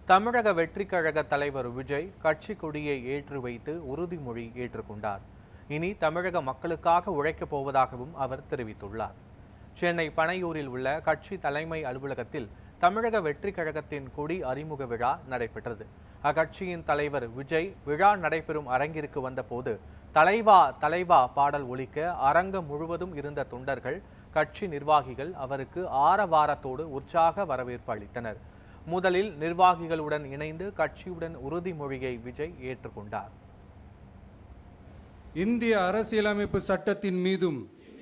தமிழக வெற்றிக் கழக தலைவர் விஜய் கட்சி கொடியை ஏற்றி வைத்து உறுதிமொழி ஏற்றுக்கொண்டார் இனி தமிழக மக்களுக்காக உழைக்கப் போவதாகவும் அவர் தெரிவித்துள்ளார் சென்னை பனையூரில் உள்ள கட்சி தலைமை அலுவலகத்தில் தமிழக வெற்றிக் கழகத்தின் கொடி அறிமுக விழா நடைபெற்றது அக்கட்சியின் தலைவர் விஜய் விழா நடைபெறும் அரங்கிற்கு வந்தபோது தலைவா தலைவா பாடல் ஒலிக்க அரங்கம் முழுவதும் இருந்த தொண்டர்கள் கட்சி நிர்வாகிகள் அவருக்கு ஆரவாரத்தோடு உற்சாக வரவேற்பு அளித்தனர் முதலில் நிர்வாகிகளுடன் இணைந்து கட்சியுடன் உறுதிமொழியை விஜய் ஏற்றுக்கொண்டார் இந்திய அரசியலமைப்பு சட்டத்தின் மீதும்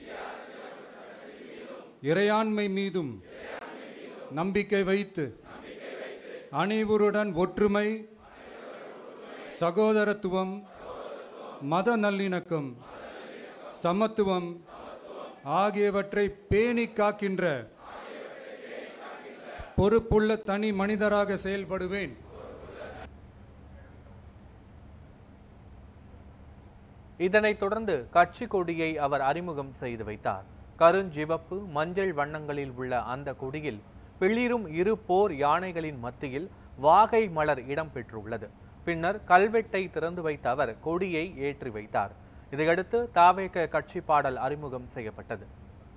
இறையாண்மை மீதும் நம்பிக்கை வைத்து அனைவருடன் ஒற்றுமை சகோதரத்துவம் மத நல்லிணக்கம் சமத்துவம் ஆகியவற்றை பேணி காக்கின்ற பொறுப்புள்ள தனி மனிதராக செயல்படுவேன் இதனைத் தொடர்ந்து கட்சி கொடியை அவர் அறிமுகம் செய்து வைத்தார் கருஞ்சிவப்பு மஞ்சள் வண்ணங்களில் உள்ள அந்த கொடியில் பிளிரும் இரு போர் யானைகளின் மத்தியில் வாகை மலர் இடம்பெற்றுள்ளது பின்னர் கல்வெட்டை திறந்து வைத்த அவர் கொடியை ஏற்றி வைத்தார் இதையடுத்து தாவேக கட்சி பாடல் அறிமுகம் செய்யப்பட்டது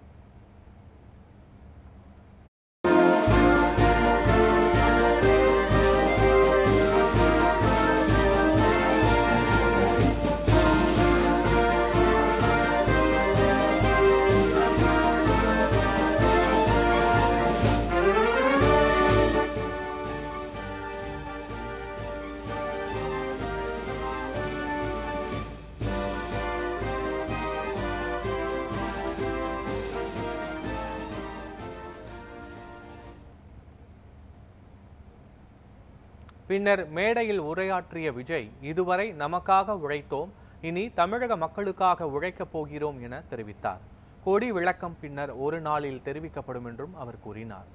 பின்னர் மேடையில் உரையாற்றிய விஜய் இதுவரை நமக்காக உழைத்தோம் இனி தமிழக மக்களுக்காக உழைக்கப் போகிறோம் என தெரிவித்தார் கொடி விளக்கம் பின்னர் ஒரு நாளில் தெரிவிக்கப்படும் என்றும் அவர் கூறினார்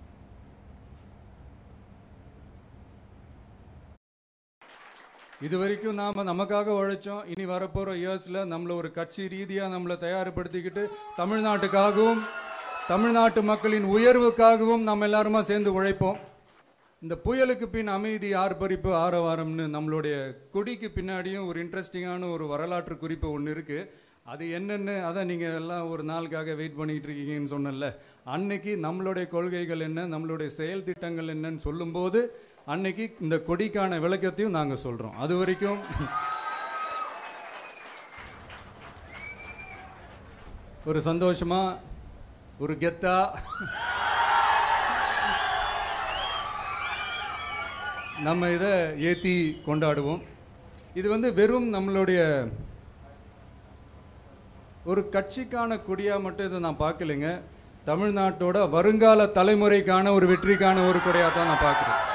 இது வரைக்கும் நாம் நமக்காக உழைச்சோம் இனி வரப்போகிற இயர்ஸில் நம்மளை ஒரு கட்சி ரீதியாக நம்மளை தயார்படுத்திக்கிட்டு தமிழ்நாட்டுக்காகவும் தமிழ்நாட்டு மக்களின் உயர்வுக்காகவும் நம்ம எல்லாருமா சேர்ந்து உழைப்போம் இந்த புயலுக்கு பின் அமைதி ஆர்ப்பரிப்பு ஆரவாரம்னு நம்மளுடைய கொடிக்கு பின்னாடியும் ஒரு இன்ட்ரெஸ்டிங்கான ஒரு வரலாற்று குறிப்பு ஒன்று இருக்குது அது என்னென்னு அதை நீங்கள் எல்லாம் ஒரு நாளுக்காக வெயிட் பண்ணிட்டு இருக்கீங்கன்னு சொன்னல அன்னைக்கு நம்மளுடைய கொள்கைகள் என்ன நம்மளுடைய செயல் திட்டங்கள் என்னன்னு சொல்லும்போது அன்னைக்கு இந்த கொடிக்கான விளக்கத்தையும் நாங்கள் சொல்கிறோம் அது வரைக்கும் ஒரு சந்தோஷமா ஒரு கெத்தா நம்ம இதை ஏற்றி கொண்டாடுவோம் இது வந்து வெறும் நம்மளுடைய ஒரு கட்சிக்கான கொடியாக மட்டும் இதை நான் பார்க்கலைங்க தமிழ்நாட்டோட வருங்கால தலைமுறைக்கான ஒரு வெற்றிக்கான ஒரு கொடியாக தான் நான் பார்க்குறேன்